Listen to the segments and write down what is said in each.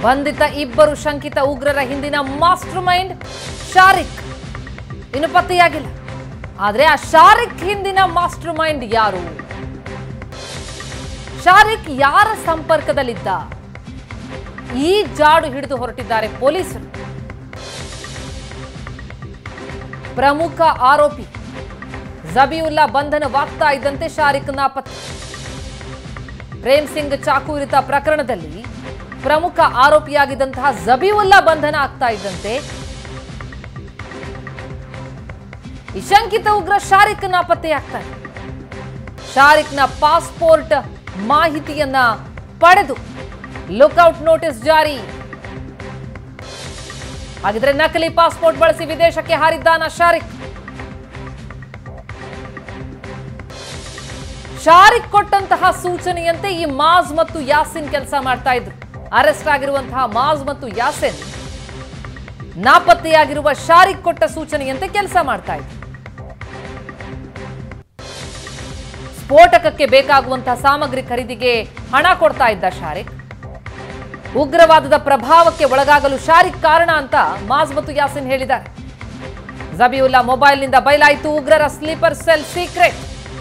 ಬಂಧಿತ ಇಬ್ಬರು ಶಂಕಿತ ಉಗ್ರರ ಹಿಂದಿನ ಮಾಸ್ಟರ್ ಮೈಂಡ್ ಶಾರಿಕ್ ಇನ್ನು ಪತ್ತೆಯಾಗಿಲ್ಲ ಆದ್ರೆ ಆ ಶಾರಿಕ್ ಹಿಂದಿನ ಮಾಸ್ಟರ್ ಮೈಂಡ್ ಯಾರು ಶಾರಿಕ್ ಯಾರ ಸಂಪರ್ಕದಲ್ಲಿದ್ದ ಈ ಜಾಡು ಹಿಡಿದು ಹೊರಟಿದ್ದಾರೆ ಪೊಲೀಸರು ಪ್ರಮುಖ ಆರೋಪಿ ಜಬಿಯುಲ್ಲಾ ಬಂಧನವಾಗ್ತಾ ಇದ್ದಂತೆ ಶಾರಿಕ್ ನಾಪತ್ತೆ ಪ್ರೇಮ್ ಸಿಂಗ್ ಚಾಕು ಇರಿತ ಪ್ರಕರಣದಲ್ಲಿ ಪ್ರಮುಖ ಆರೋಪಿಯಾಗಿದ್ದಂತಹ ಜಬಿಯುಲ್ಲಾ ಬಂಧನ ಆಗ್ತಾ ಇದ್ದಂತೆ ಈ ಶಂಕಿತ ಉಗ್ರ ಶಾರಿಕ್ ನಾಪತ್ತೆಯಾಗ್ತಾನೆ ಶಾರಿಕ್ನ ಪಾಸ್ಪೋರ್ಟ್ ಮಾಹಿತಿಯನ್ನ ಪಡೆದು ಲುಕ್ಔಟ್ ನೋಟಿಸ್ ಜಾರಿ ಹಾಗಿದ್ರೆ ನಕಲಿ ಪಾಸ್ಪೋರ್ಟ್ ಬಳಸಿ ವಿದೇಶಕ್ಕೆ ಹಾರಿದ್ದಾನ ಶಾರಿಕ್ ಶಾರಿಕ್ ಕೊಟ್ಟಂತಹ ಸೂಚನೆಯಂತೆ ಈ ಮಾಜ್ ಮತ್ತು ಯಾಸಿನ್ ಕೆಲಸ ಮಾಡ್ತಾ ಇದ್ರು ಅರೆಸ್ಟ್ ಆಗಿರುವಂತಹ ಮಾಜ್ ಮತ್ತು ಯಾಸಿನ್ ನಾಪತ್ತೆಯಾಗಿರುವ ಶಾರಿಕ್ ಕೊಟ್ಟ ಸೂಚನೆಯಂತೆ ಕೆಲಸ ಮಾಡ್ತಾ ಇದ್ರು ಸ್ಫೋಟಕಕ್ಕೆ ಬೇಕಾಗುವಂತಹ ಸಾಮಗ್ರಿ ಖರೀದಿಗೆ ಹಣ ಕೊಡ್ತಾ ಇದ್ದ ಶಾರಿಕ್ ಉಗ್ರವಾದದ ಪ್ರಭಾವಕ್ಕೆ ಒಳಗಾಗಲು ಶಾರಿಕ್ ಕಾರಣ ಅಂತ ಮಾಜ್ ಮತ್ತು ಯಾಸಿನ್ ಹೇಳಿದ್ದಾರೆ ಜಬಿಯುಲ್ಲಾ ಮೊಬೈಲ್ನಿಂದ ಬಯಲಾಯಿತು ಉಗ್ರರ ಸ್ಲೀಪರ್ ಸೆಲ್ ಸೀಕ್ರೆಟ್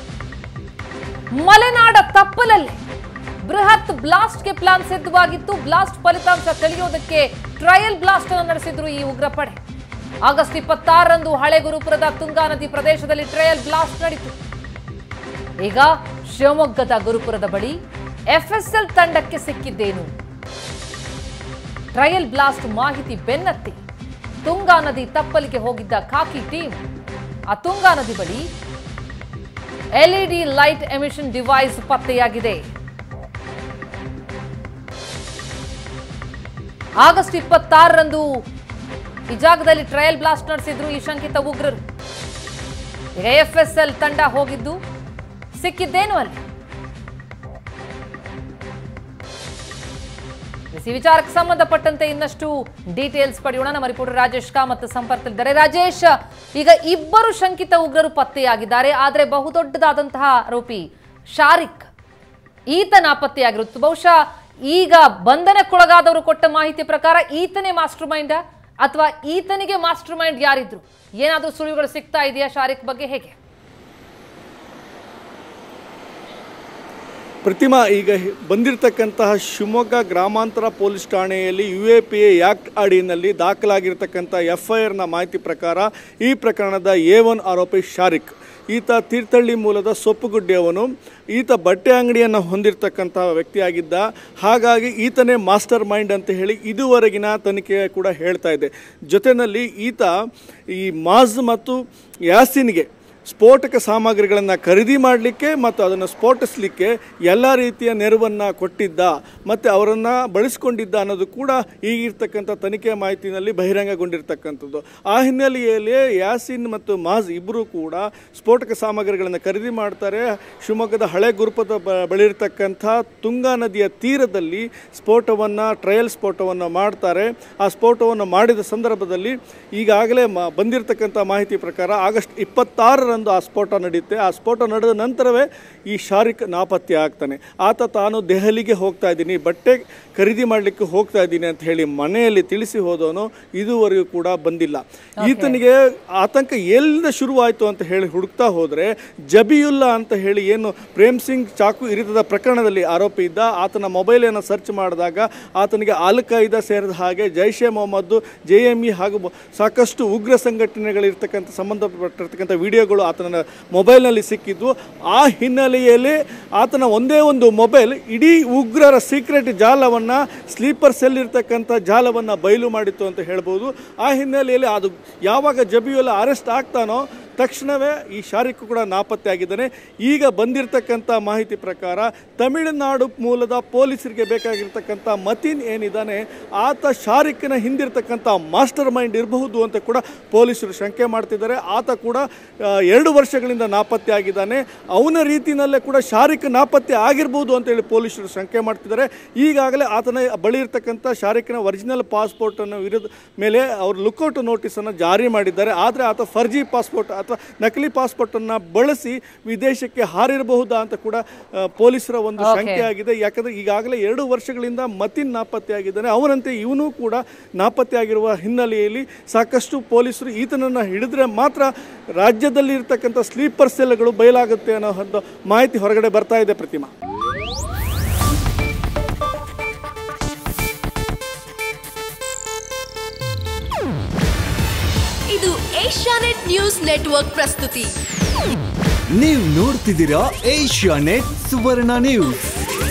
ಮಲೆನಾಡ ತಪ್ಪಲಲ್ಲಿ ಬೃಹತ್ ಬ್ಲಾಸ್ಟ್ಗೆ ಪ್ಲಾನ್ ಸಿದ್ಧವಾಗಿತ್ತು ಬ್ಲಾಸ್ಟ್ ಫಲಿತಾಂಶ ತಿಳಿಯೋದಕ್ಕೆ ಟ್ರಯಲ್ ಬ್ಲಾಸ್ಟ್ ಅನ್ನು ನಡೆಸಿದ್ರು ಈ ಉಗ್ರ ಪಡೆ ಆಗಸ್ಟ್ ಇಪ್ಪತ್ತಾರರಂದು ಹಳೆ ಗುರುಪುರದ ತುಂಗಾ ನದಿ ಪ್ರದೇಶದಲ್ಲಿ ಟ್ರಯಲ್ ಬ್ಲಾಸ್ಟ್ ನಡೀತು ಈಗ ಶಿವಮೊಗ್ಗದ ಗುರುಪುರದ ಬಳಿ ಎಫ್ಎಸ್ಎಲ್ ತಂಡಕ್ಕೆ ಸಿಕ್ಕಿದ್ದೇನು ಟ್ರಯಲ್ ಬ್ಲಾಸ್ಟ್ ಮಾಹಿತಿ ಬೆನ್ನತ್ತಿ ತುಂಗಾ ನದಿ ತಪ್ಪಲಿಗೆ ಹೋಗಿದ್ದ ಖಾಕಿ ಟೀಮ್ ಆ ತುಂಗಾ ನದಿ ಬಳಿ ಎಲ್ಇಡಿ ಲೈಟ್ ಎಮಿಷನ್ ಡಿವೈಸ್ ಪತ್ತೆಯಾಗಿದೆ ಆಗಸ್ಟ್ ಇಪ್ಪತ್ತಾರರಂದು ಈ ಜಾಗದಲ್ಲಿ ಟ್ರಯಲ್ ಬ್ಲಾಸ್ಟ್ ನಡೆಸಿದ್ರು ಈ ಶಂಕಿತ ಉಗ್ರರು ಈಗ ಎಫ್ಎಸ್ಎಲ್ ತಂಡ ಹೋಗಿದ್ದು ಸಿಕ್ಕಿದ್ದೇನು ಅಲ್ಲಿ ಈ ವಿಚಾರಕ್ಕೆ ಸಂಬಂಧಪಟ್ಟಂತೆ ಇನ್ನಷ್ಟು ಡೀಟೇಲ್ಸ್ ಪಡೆಯೋಣ ನಮ್ಮ ರಿಪೋರ್ಟರ್ ರಾಜೇಶ್ ಕಾಮತ್ ಸಂಪರ್ಕದಲ್ಲಿದ್ದಾರೆ ರಾಜೇಶ್ ಈಗ ಇಬ್ಬರು ಶಂಕಿತ ಉಗ್ರರು ಪತ್ತೆಯಾಗಿದ್ದಾರೆ ಆದರೆ ಬಹುದೊಡ್ಡದಾದಂತಹ ಆರೋಪಿ ಶಾರಿಕ್ ಈತ ನಾಪತ್ತೆಯಾಗಿರುತ್ತೆ ಬಹುಶಃ ಈಗ ಬಂಧನಕ್ಕೊಳಗಾದವರು ಕೊಟ್ಟ ಮಾಹಿತಿ ಪ್ರಕಾರ ಈತನೇ ಮಾಸ್ಟರ್ ಮೈಂಡ್ ಅಥವಾ ಈತನಿಗೆ ಮಾಸ್ಟರ್ ಮೈಂಡ್ ಯಾರಿದ್ರು ಏನಾದರೂ ಸುಳಿವುಗಳು ಸಿಗ್ತಾ ಇದೆಯಾ ಶಾರಿಕ್ ಬಗ್ಗೆ ಹೇಗೆ ಪ್ರತಿಮಾ ಈಗ ಹಿ- ಬಂದಿರತಕ್ಕಂತಹ ಶಿವಮೊಗ್ಗ ಗ್ರಾಮಾಂತರ ಪೊಲೀಸ್ ಠಾಣೆಯಲ್ಲಿ U A P A act ಅಡಿಯಲ್ಲಿ ದಾಖಲಾಗಿರ್ತಕ್ಕಂಥ ಎಫ್ ಐ ಆರ್ನ ಮಾಹಿತಿ ಪ್ರಕಾರ ಈ ಪ್ರಕರಣದ ಎ ಒನ್ ಆರೋಪಿ ಶಾರಿಕ್ ಈತ ತೀರ್ಥಹಳ್ಳಿ ಮೂಲದ ಸೊಪ್ಪುಗುಡ್ಡೆಯವನು ಈತ ಬಟ್ಟೆ ಅಂಗಡಿಯನ್ನು ಹೊಂದಿರತಕ್ಕಂಥ ವ್ಯಕ್ತಿಯಾಗಿದ್ದ ಹಾಗಾಗಿ ಈತನೇ ಮಾಸ್ಟರ್ ಮೈಂಡ್ ಅಂತ ಹೇಳಿ ಇದುವರೆಗಿನ ತನಿಖೆ ಕೂಡ ಹೇಳ್ತಾ ಇದೆ ಜೊತೆಯಲ್ಲಿ ಈತ ಈ ಮಾಜ್ ಮತ್ತು ಯಾಸಿನ್ಗೆ ಸ್ಫೋಟಕ ಸಾಮಗ್ರಿಗಳನ್ನು ಖರೀದಿ ಮಾಡಲಿಕ್ಕೆ ಮತ್ತು ಅದನ್ನು ಸ್ಫೋಟಿಸಲಿಕ್ಕೆ ಎಲ್ಲ ರೀತಿಯ ನೆರವನ್ನು ಕೊಟ್ಟಿದ್ದ ಮತ್ತು ಅವರನ್ನು ಬಳಸಿಕೊಂಡಿದ್ದ ಅನ್ನೋದು ಕೂಡ ಈಗಿರ್ತಕ್ಕಂಥ ತನಿಖೆ ಮಾಹಿತಿನಲ್ಲಿ ಬಹಿರಂಗಗೊಂಡಿರ್ತಕ್ಕಂಥದ್ದು ಆ ಹಿನ್ನೆಲೆಯಲ್ಲಿ ಯಾಸಿನ್ ಮತ್ತು ಮಾಜ್ ಇಬ್ಬರು ಕೂಡ ಸ್ಫೋಟಕ ಸಾಮಗ್ರಿಗಳನ್ನು ಖರೀದಿ ಮಾಡ್ತಾರೆ ಶಿವಮೊಗ್ಗದ ಹಳೆ ಗುರುಪದ ಬ ಬಳಿ ಇರತಕ್ಕಂಥ ತುಂಗಾ ನದಿಯ ತೀರದಲ್ಲಿ ಸ್ಫೋಟವನ್ನು ಟ್ರಯಲ್ ಸ್ಫೋಟವನ್ನು ಮಾಡ್ತಾರೆ ಆ ಸ್ಫೋಟವನ್ನು ಮಾಡಿದ ಸಂದರ್ಭದಲ್ಲಿ ಈಗಾಗಲೇ ಮ ಬಂದಿರತಕ್ಕಂಥ ಮಾಹಿತಿ ಪ್ರಕಾರ ಆಗಸ್ಟ್ ಇಪ್ಪತ್ತಾರರಂದು ಆ ಸ್ಫೋಟ ನಡೆಯುತ್ತೆ ಆ ಸ್ಫೋಟ ನಡೆದ ನಂತರವೇ ಈ ಶಾರಿಕ್ ನಾಪತ್ತೆ ಆಗ್ತಾನೆ ಆತ ತಾನು ದೆಹಲಿಗೆ ಹೋಗ್ತಾ ಇದ್ದೀನಿ ಬಟ್ಟೆ ಖರೀದಿ ಮಾಡಲಿಕ್ಕೆ ಹೋಗ್ತಾ ಇದ್ದೀನಿ ಅಂತ ಹೇಳಿ ಮನೆಯಲ್ಲಿ ತಿಳಿಸಿ ಹೋದವನು ಇದುವರೆಗೂ ಕೂಡ ಬಂದಿಲ್ಲ ಈತನಿಗೆ ಆತಂಕ ಎಲ್ಲಿಂದ ಶುರುವಾಯಿತು ಅಂತ ಹೇಳಿ ಹುಡುಕ್ತಾ ಹೋದರೆ ಜಬಿಯುಲ್ಲಾ ಅಂತ ಹೇಳಿ ಏನು ಪ್ರೇಮ್ ಸಿಂಗ್ ಚಾಕು ಇರಿತದ ಪ್ರಕರಣದಲ್ಲಿ ಆರೋಪಿ ಇದ್ದ ಆತನ ಮೊಬೈಲನ್ನು ಸರ್ಚ್ ಮಾಡಿದಾಗ ಆತನಿಗೆ ಅಲ್ ಖೈದಾ ಸೇರಿದ ಹಾಗೆ Jaish Mohammed J M E ಹಾಗೂ ಬ- ಸಾಕಷ್ಟು ಉಗ್ರ ಸಂಘಟನೆಗಳಿರ್ತಕ್ಕಂಥ ಸಂಬಂಧಪಟ್ಟಿರ್ತಕ್ಕಂಥ ವಿಡಿಯೋಗಳು ಆತನ ಮೊಬೈಲ್ನಲ್ಲಿ ಸಿಕ್ಕಿದ್ದು ಆ ಹಿನ್ನೆಲೆಯಲ್ಲಿ ಆತನ ಒಂದೇ ಒಂದು ಮೊಬೈಲ್ ಇಡೀ ಉಗ್ರರ ಸೀಕ್ರೆಟ್ ಜಾಲವನ್ನು ಸ್ಲೀಪರ್ ಸೆಲ್ ಇರ್ತಕ್ಕಂಥ ಜಾಲವನ್ನು ಬಯಲು ಮಾಡಿತ್ತು ಅಂತ ಹೇಳ್ಬೋದು ಆ ಹಿನ್ನೆಲೆಯಲ್ಲಿ ಅದು ಯಾವಾಗ ಜಬಿಯುಲ್ಲ ಅರೆಸ್ಟ್ ಆಗ್ತಾನೋ ತಕ್ಷಣವೇ ಈ ಶಾರಿಕ್ ಕೂಡ ನಾಪತ್ತೆ ಆಗಿದ್ದಾನೆ ಈಗ ಬಂದಿರತಕ್ಕಂಥ ಮಾಹಿತಿ ಪ್ರಕಾರ ತಮಿಳುನಾಡು ಮೂಲದ ಪೊಲೀಸರಿಗೆ ಬೇಕಾಗಿರ್ತಕ್ಕಂಥ ಮತೀನ್ ಏನಿದ್ದಾನೆ ಆತ ಶಾರಿಕ್ನ ಹಿಂದಿರ್ತಕ್ಕಂಥ ಮಾಸ್ಟರ್ ಮೈಂಡ್ ಇರಬಹುದು ಅಂತ ಕೂಡ ಪೊಲೀಸರು ಶಂಕೆ ಮಾಡ್ತಿದ್ದಾರೆ ಆತ ಕೂಡ ಆ, ಎರಡು ವರ್ಷಗಳಿಂದ ನಾಪತ್ತೆ ಆಗಿದ್ದಾನೆ ಅವನ ರೀತಿಯಲ್ಲೇ ಕೂಡ ಶಾರಿಕ್ ನಾಪತ್ತೆ ಆಗಿರ್ಬೋದು ಅಂತೇಳಿ ಪೊಲೀಸರು ಶಂಕೆ ಮಾಡ್ತಿದ್ದಾರೆ ಈಗಾಗಲೇ ಆತನ ಬಳಿ ಇರ್ತಕ್ಕಂಥ ಶಾರಿಕ್ನ ಒರಿಜಿನಲ್ ಪಾಸ್ಪೋರ್ಟನ್ನು ವಿರುದ್ಧ ಮೇಲೆ ಅವರು ಲುಕೌಟ್ ನೋಟಿಸನ್ನು ಜಾರಿ ಮಾಡಿದ್ದಾರೆ ಆದರೆ ಆತ ಫರ್ಜಿ ಪಾಸ್ಪೋರ್ಟ್ ಅಥವಾ ನಕಲಿ ಪಾಸ್ಪೋರ್ಟನ್ನು ಬಳಸಿ ವಿದೇಶಕ್ಕೆ ಹಾರಿರಬಹುದಾ ಅಂತ ಕೂಡ ಆ, ಪೊಲೀಸರ ಒಂದು Okay. ಶಂಕೆ ಆಗಿದೆ ಯಾಕಂದ್ರೆ ಈಗಾಗಲೇ ಎರಡು ವರ್ಷಗಳಿಂದ ಮತಿನ್ ನಾಪತ್ತೆಯಾಗಿದ್ದಾನೆ ಅವರಂತೆ ಇವನು ಕೂಡ ನಾಪತ್ತೆಯಾಗಿರುವ ಹಿನ್ನೆಲೆಯಲ್ಲಿ ಸಾಕಷ್ಟು ಪೊಲೀಸರು ಈತನನ್ನು ಹಿಡಿದ್ರೆ ಮಾತ್ರ ರಾಜ್ಯದಲ್ಲಿ ಇರ್ತಕ್ಕಂಥ ಸ್ಲೀಪರ್ ಸೆಲ್ಗಳು ಬಯಲಾಗುತ್ತೆ ಅನ್ನೋ ಒಂದು ಮಾಹಿತಿ ಹೊರಗಡೆ ಬರ್ತಾ ಇದೆ ಪ್ರತಿಮಾ ಇದು ಏಷ್ಯಾನೆಟ್ ನ್ಯೂಸ್ ನೆಟ್ವರ್ಕ್ ಪ್ರಸ್ತುತಿ ನೀವು ನೋಡ್ತಿದ್ದೀರಾ ಏಷ್ಯಾ ನೆಟ್ ಸುವರ್ಣ ನ್ಯೂಸ್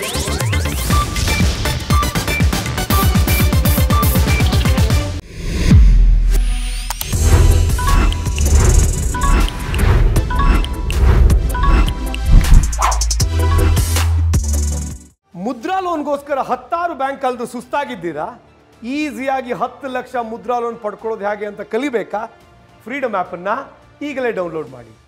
ಮುದ್ರಾ ಲೋನ್ಗೋಸ್ಕರ ಹತ್ತಾರು ಬ್ಯಾಂಕ್ ಕಲ್ದು ಸುಸ್ತಾಗಿದ್ದೀರಾ ಈಸಿಯಾಗಿ ಹತ್ತು ಲಕ್ಷ ಮುದ್ರಾ ಲೋನ್ ಪಡ್ಕೊಳ್ಳೋದು ಹೇಗೆ ಅಂತ ಕಲಿಬೇಕಾ ಫ್ರೀಡಮ್ ಆ್ಯಪನ್ನು ಈಗಲೇ ಡೌನ್ಲೋಡ್ ಮಾಡಿ